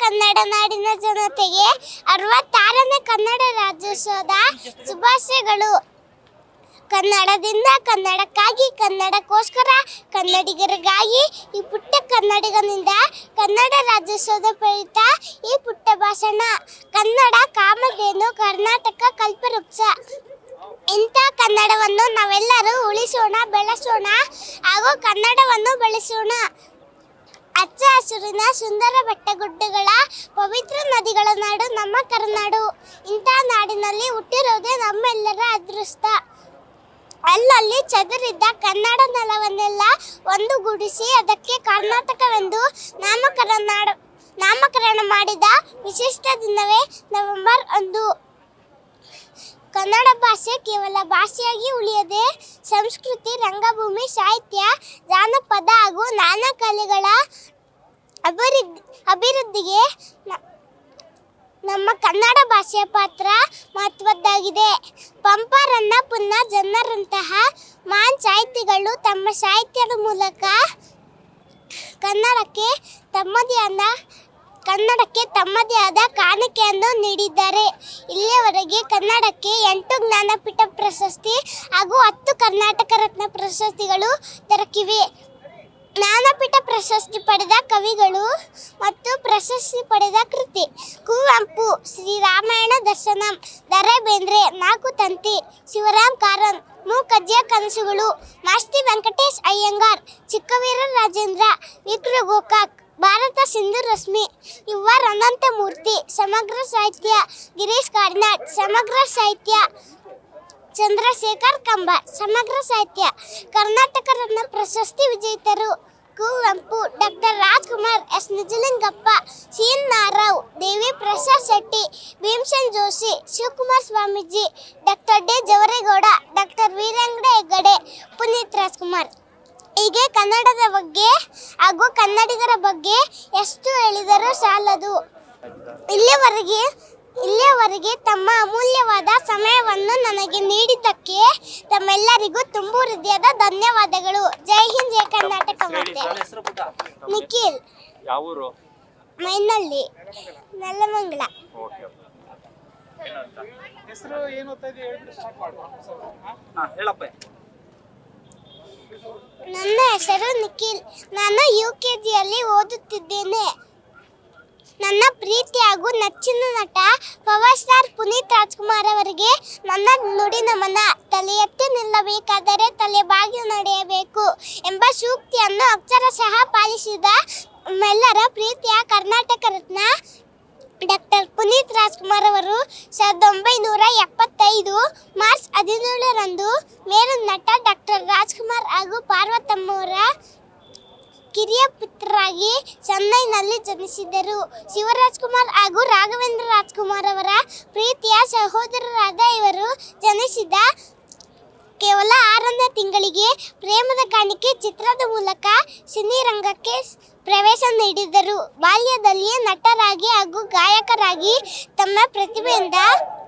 ಕನ್ನಡ ನಾಡಿನ ಜನತೆಗೆ ಅರವತ್ತಾರನೇ ಕನ್ನಡ ರಾಜ್ಯೋತ್ಸವದ ಶುಭಾಶಯಗಳು ಕನ್ನಡದಿಂದ ಕನ್ನಡಕ್ಕಾಗಿ ಕನ್ನಡಕ್ಕೋಸ್ಕರ ಕನ್ನಡಿಗರಿಗಾಗಿ ಈ ಪುಟ್ಟ ಕನ್ನಡಿಗನಿಂದ ಕನ್ನಡ ರಾಜ್ಯೋತ್ಸವದ ಪ್ರಯುಕ್ತ ಈ ಪುಟ್ಟ ಭಾಷಣ ಕನ್ನಡ ಕಾಮಧೇನು ಕರ್ನಾಟಕ ಕಲ್ಪವೃಕ್ಷ ಇಂಥ ಕನ್ನಡವನ್ನು ನಾವೆಲ್ಲರೂ ಉಳಿಸೋಣ ಬೆಳೆಸೋಣ ಹಾಗೂ ಕನ್ನಡವನ್ನು ಬೆಳೆಸೋಣ ಹಚ್ಚ ಹಸುರಿನ ಸುಂದರ ಬೆಟ್ಟಗುಡ್ಡಗಳ ಪವಿತ್ರ ನದಿಗಳ ನಾಡು ನಮ್ಮ ಕರುನಾಡು ಇಂಥ ನಾಡಿನಲ್ಲಿ ಹುಟ್ಟಿರೋದೇ ನಮ್ಮೆಲ್ಲರ ಅದೃಷ್ಟ ಅಲ್ಲಲ್ಲಿ ಚದುರಿದ್ದ ಕನ್ನಡ ನೆಲವನ್ನೆಲ್ಲ ಒಂದುಗೂಡಿಸಿ ಅದಕ್ಕೆ ಕರ್ನಾಟಕವೆಂದು ನಾಮಕರಣ ನಾಮಕರಣ ಮಾಡಿದ ವಿಶಿಷ್ಟ ದಿನವೇ ನವೆಂಬರ್ ಒಂದು ಕನ್ನಡ ಭಾಷೆ ಕೇವಲ ಭಾಷೆಯಾಗಿ ಉಳಿಯದೆ ಸಂಸ್ಕೃತಿ ರಂಗಭೂಮಿ ಸಾಹಿತ್ಯ ಜಾನಪದ ಹಾಗೂ ನಾನಾ ಕಲೆಗಳ ಅಭಿವೃದ್ಧಿ ಅಭಿವೃದ್ಧಿಗೆ ನ- ನಮ್ಮ ಕನ್ನಡ ಭಾಷೆಯ ಪಾತ್ರ ಮಹತ್ವದ್ದಾಗಿದೆ ಪಂಪರನ್ನ ಪುನ್ನ ಜನರಂತಹ ಮಹಾನ್ ಸಾಹಿತಿಗಳು ತಮ್ಮ ಸಾಹಿತ್ಯದ ಮೂಲಕ ಕನ್ನಡಕ್ಕೆ ತಮ್ಮದೇ ಆದ ಕನ್ನಡಕ್ಕೆ ತಮ್ಮದೇ ಆದ ಕಾಣಿಕೆಯನ್ನು ನೀಡಿದ್ದಾರೆ ಇಲ್ಲಿಯವರೆಗೆ ಕನ್ನಡಕ್ಕೆ ಎಂಟು ಜ್ಞಾನಪೀಠ ಪ್ರಶಸ್ತಿ ಹಾಗೂ ಹತ್ತು ಕರ್ನಾಟಕ ರತ್ನ ಪ್ರಶಸ್ತಿಗಳು ದೊರಕಿವೆ ಜ್ಞಾನಪೀಠ ಪ್ರಶಸ್ತಿ ಪಡೆದ ಕವಿಗಳು ಮತ್ತು ಪ್ರಶಸ್ತಿ ಪಡೆದ ಕೃತಿ ಕುವೆಂಪು ಶ್ರೀರಾಮಾಯಣ ದರ್ಶನಂ ದರೆ ಬೇಂದ್ರೆ ನಾಲ್ಕು ತಂತಿ ಶಿವರಾಮ್ ಕಾರನ್ ಮೂಕಜ್ಜಿಯ ಕನಸುಗಳು ಮಾಸ್ತಿ ವೆಂಕಟೇಶ್ ಅಯ್ಯಂಗಾರ್ ಚಿಕ್ಕವೀರ ರಾಜೇಂದ್ರ ವಿಕ್ರ ಗೋಕಾಕ್ ಭಾರತ ಸಿಂಧು ರಶ್ಮಿ ಯುವ ಅನಂತ ಮೂರ್ತಿ ಸಮಗ್ರ ಸಾಹಿತ್ಯ ಗಿರೀಶ್ ಕಾರ್ನಾಡ್ ಸಮಗ್ರ ಸಾಹಿತ್ಯ ಚಂದ್ರಶೇಖರ್ ಕಂಬ ಸಮಗ್ರ ಸಾಹಿತ್ಯ ಕರ್ನಾಟಕ ರತ್ನ ಪ್ರಶಸ್ತಿ ವಿಜೇತರು Kuvempu doctor Rajkumar S Nijalingappa C N ನಾರಾವ್ Devi Prasad Shetty Bhimsen Joshi Shivakumar Swamiji doctor D Javaregowda doctor ವೀರಂಗಡ ಹೆಗ್ಗಡೆ ಪುನೀತ್ ರಾಜ್ಕುಮಾರ್ ಹೀಗೆ ಕನ್ನಡದ ಬಗ್ಗೆ ಹಾಗೂ ಕನ್ನಡಿಗರ ಬಗ್ಗೆ ಎಷ್ಟು ಹೇಳಿದರೂ ಸಾಲದು ಇಲ್ಲಿಯವರೆಗೆ ಇಲ್ಲಿಯವರೆಗೆ ತಮ್ಮ ಅಮೂಲ್ಯವಾದ ಸಮಯವನ್ನು ನನಗೆ ನೀಡಿದ್ದಕ್ಕೆ ತಮ್ಮೆಲ್ಲರಿಗೂ ತುಂಬು ಹೃದಯದ ಧನ್ಯವಾದಗಳು ಜೈ ಹಿಂದ್ ಜೈ ಕರ್ನಾಟಕ ಮಾತೆ ಹೆಸರು ಪುಟ್ಟ ನಿಖಿಲ್ ಯಾವ ಊರು ಮೈನಳ್ಳಿ ನೆಲಮಂಗಲ ಓಕೆ ಏನಂತ ಹೆಸರು ಏನು ಓದ್ತಾ ಇದೆಯಾ ಹೇಳ್ಬಿಟ್ಟು ಸ್ಟಾರ್ಟ್ ಮಾಡು ಹಾ ಹೇಳಪ್ಪ ನನ್ನ ಹೆಸರು ನಿಖಿಲ್ ನಾನು ಯು ಕೆ ಜಿಯಲ್ಲಿ ಓದುತ್ತಿದ್ದೇನೆ ನನ್ನ ಪ್ರೀತಿ ಹಾಗೂ ನೆಚ್ಚಿನ ನಟ ಪವರ್ ಸ್ಟಾರ್ ಪುನೀತ್ ರಾಜ್ಕುಮಾರ್ ಅವರಿಗೆ ನನ್ನ ನುಡಿ ನಮನ ತಲೆ ಎತ್ತಿ ನಿಲ್ಲಬೇಕಾದರೆ ತಲೆ ಬಾಗಿ ನಡೆಯಬೇಕು ಎಂಬ ಸೂಕ್ತಿಯನ್ನು ಅಕ್ಷರಶಃ ಪಾಲಿಸಿದ ನಮ್ಮೆಲ್ಲರ ಪ್ರೀತಿಯ ಕರ್ನಾಟಕ ರತ್ನ ಡಾಕ್ಟರ್ ಪುನೀತ್ ರಾಜ್ಕುಮಾರ್ ಅವರು ಸಾವಿರದ ಒಂಬೈನೂರ ಎಪ್ಪತ್ತೈದು ಮಾರ್ಚ್ ಹದಿನೇಳರಂದು ಮೇರು ನಟ ಡಾಕ್ಟರ್ ರಾಜ್ಕುಮಾರ್ ಹಾಗೂ ಪಾರ್ವತಮ್ಮವರ ಕಿರಿಯ ಪುತ್ರರಾಗಿ ಚೆನ್ನೈನಲ್ಲಿ ಜನಿಸಿದರು ಶಿವರಾಜ್ ಕುಮಾರ್ ಹಾಗೂ ರಾಘವೇಂದ್ರ ರಾಜ್ಕುಮಾರ್ ಅವರ ಪ್ರೀತಿಯ ಸಹೋದರರಾದ ಇವರು ಜನಿಸಿದ ಕೇವಲ ಆರನೇ ತಿಂಗಳಿಗೆ ಪ್ರೇಮದ ಕಾಣಿಕೆ ಚಿತ್ರದ ಮೂಲಕ ಸಿನಿರಂಗಕ್ಕೆ ಪ್ರವೇಶ ನೀಡಿದರು ಬಾಲ್ಯದಲ್ಲಿಯೇ ನಟರಾಗಿ ಹಾಗೂ ಗಾಯಕರಾಗಿ ತಮ್ಮ ಪ್ರತಿಭೆಯಿಂದ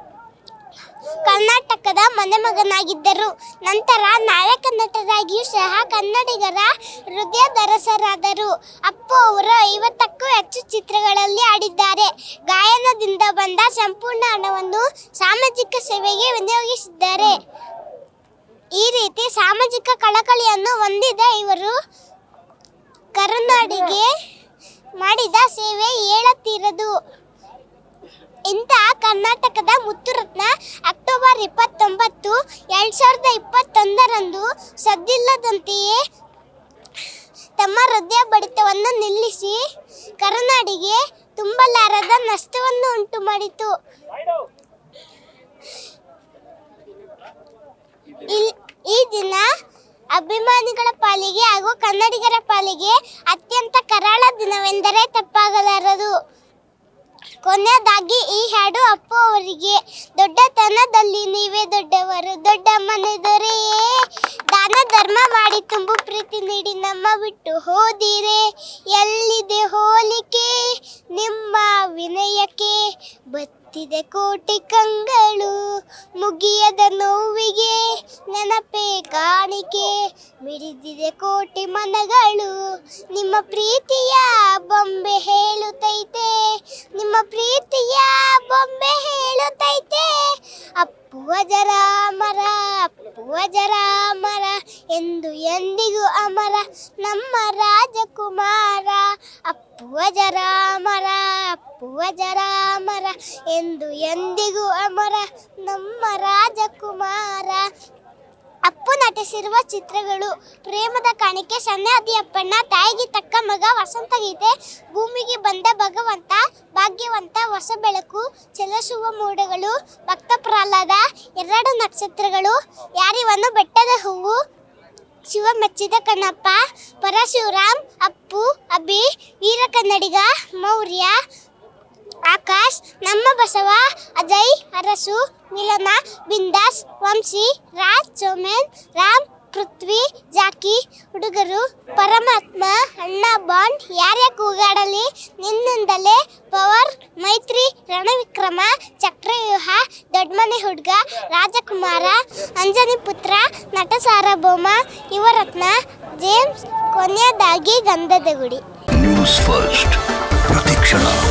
ಕರ್ನಾಟಕದ ಮನೆಮಗನಾಗಿದ್ದರು ನಂತರ ನಾಯಕ ನಟರಾಗಿಯೂ ಸಹ ಕನ್ನಡಿಗರ ಹೃದಯದರಸರಾದರು ಅಪ್ಪು ಅವರು ಐವತ್ತಕ್ಕೂ ಹೆಚ್ಚು ಚಿತ್ರಗಳಲ್ಲಿ ಆಡಿದ್ದಾರೆ ಗಾಯನದಿಂದ ಬಂದ ಸಂಪೂರ್ಣ ಹಣವನ್ನು ಸಾಮಾಜಿಕ ಸೇವೆಗೆ ವಿನಿಯೋಗಿಸಿದ್ದಾರೆ ಈ ರೀತಿ ಸಾಮಾಜಿಕ ಕಳಕಳಿಯನ್ನು ಹೊಂದಿದ ಇವರು ಕರುನಾಡಿಗೆ ಮಾಡಿದ ಸೇವೆ ಹೇಳತೀರದು ಇಂತಹ ಕರ್ನಾಟಕದ ಮುತ್ತುರತ್ನ ಅಕ್ಟೋಬರ್ ಇಪ್ಪತ್ತೊಂಬತ್ತು ಎರಡ್ ಸಾವಿರದ ಇಪ್ಪತ್ತೊಂದರಂದು ಸದ್ದಿಲ್ಲದಂತೆಯೇ ತಮ್ಮ ಹೃದಯ ಬಡಿತವನ್ನು ನಿಲ್ಲಿಸಿ ಕರುನಾಡಿಗೆ ತುಂಬಲಾರದ ನಷ್ಟವನ್ನು ಉಂಟು ಮಾಡಿತು ಇಲ್- ಈ ದಿನ ಅಭಿಮಾನಿಗಳ ಪಾಲಿಗೆ ಹಾಗೂ ಕನ್ನಡಿಗರ ಪಾಲಿಗೆ ಅತ್ಯಂತ ಕರಾಳ ದಿನವೆಂದರೆ ತಪ್ಪಾಗಲಾರದು ಕೊನೆಯದಾಗಿ ಈ ಹಾಡು ಅಪ್ಪು ಅವರಿಗೆ ದೊಡ್ಡತನದಲ್ಲಿ ನೀವೇ ದೊಡ್ಡವರು ದೊಡ್ಡ ಮನೆ ದೊರೆಯೇ ದಾನ ಧರ್ಮ ಮಾಡಿ ತುಂಬು ಪ್ರೀತಿ ನೀಡಿ ನಮ್ಮ ಬಿಟ್ಟು ಹೋದಿರೆ ಎಲ್ಲಿದೆ ಹೋಲಿಕೆ ನಿಮ್ಮ ವಿನಯಕ್ಕೆ ಬತ್ ಮಿಡಿಯುತ್ತಿದೆ ಕೋಟಿ ಕಂಗಳು ಮುಗಿಯದ ನೋವಿಗೆ ನೆನಪೇ ಕಾಣಿಕೆ ಮಿಡಿದಿದೆ ಕೋಟಿ ಮನಗಳು ನಿಮ್ಮ ಪ್ರೀತಿಯ ಬೊಂಬೆ ಹೇಳುತ್ತೈತೆ ನಿಮ್ಮ ಪ್ರೀತಿಯ ಬೊಂಬೆ ಹೇಳುತ್ತೈತೆ ಅಪ್ಪುವ ಜರ ಅಮರ ಅಪ್ಪುವ ಜರ ಅಮರ ಎಂದು ಎಂದಿಗೂ ಅಮರ ನಮ್ಮ ರಾಜಕುಮಾರ ಅಪ್ಪುವ ಜರ ಅಮರ ಅಪ್ಪುವ ಜರ ಅಮರ ಎಂದು ಎಂದಿಗೂ ಅಮರ ನಮ್ಮ ರಾಜಕುಮಾರ ಅಪ್ಪು ನಟಿಸಿರುವ ಚಿತ್ರಗಳು ಪ್ರೇಮದ ಕಾಣಿಕೆ ಸಣ್ಣ ಅಪ್ಪಣ್ಣ ತಾಯಿಗೆ ತಕ್ಕ ಮಗ ವಸಂತ ಗೀತೆ ಭೂಮಿಗೆ ಬಂದ ಭಗವಂತ ಭಾಗ್ಯವಂತ ಹೊಸ ಬೆಳಕು ಚಲಿಸುವ ಮೋಡಗಳು ಭಕ್ತ ಪ್ರಹ್ಲಾದ ಎರಡು ನಕ್ಷತ್ರಗಳು ಯಾರಿವನ್ನು ಬೆಟ್ಟದ ಹೂವು ಶಿವ ಮೆಚ್ಚಿದ ಕಣ್ಣಪ್ಪ ಪರಶುರಾಮ್ ಅಪ್ಪು ಅಭಿ ವೀರ ಕನ್ನಡಿಗ ಮೌರ್ಯ ಆಕಾಶ್ ನಮ್ಮ ಬಸವ ಅಜಯ್ ಅರಸು ಮಿಲನ ಬಿಂದಾಸ್ ವಂಶಿ ರಾಜ್ ಸೋಮೇನ್ ರಾಮ್ ಪೃಥ್ವಿ ಜಾಕಿ ಹುಡುಗರು ಪರಮಾತ್ಮ ಅಣ್ಣ ಬಾಂಡ್ ಯಾರೇ ಕೂಗಾಡಲಿ ನಿನ್ನಿಂದಲೇ ಪವರ್ ಮೈತ್ರಿ ರಣವಿಕ್ರಮ ಚಕ್ರವ್ಯೂಹ ದೊಡ್ಡಮನೆ ಹುಡುಗ ರಾಜಕುಮಾರ ಅಂಜನಿ ಪುತ್ರ ನಟ ಸಾರ್ವಭೌಮ ಯುವರತ್ನ ಜೇಮ್ಸ್ ಕೊನೆಯದಾಗಿ ಗಂಧದ ಗುಡಿ ನ್ಯೂಸ್ ಫಸ್ಟ್ ಪ್ರತಿಕ್ಷಣ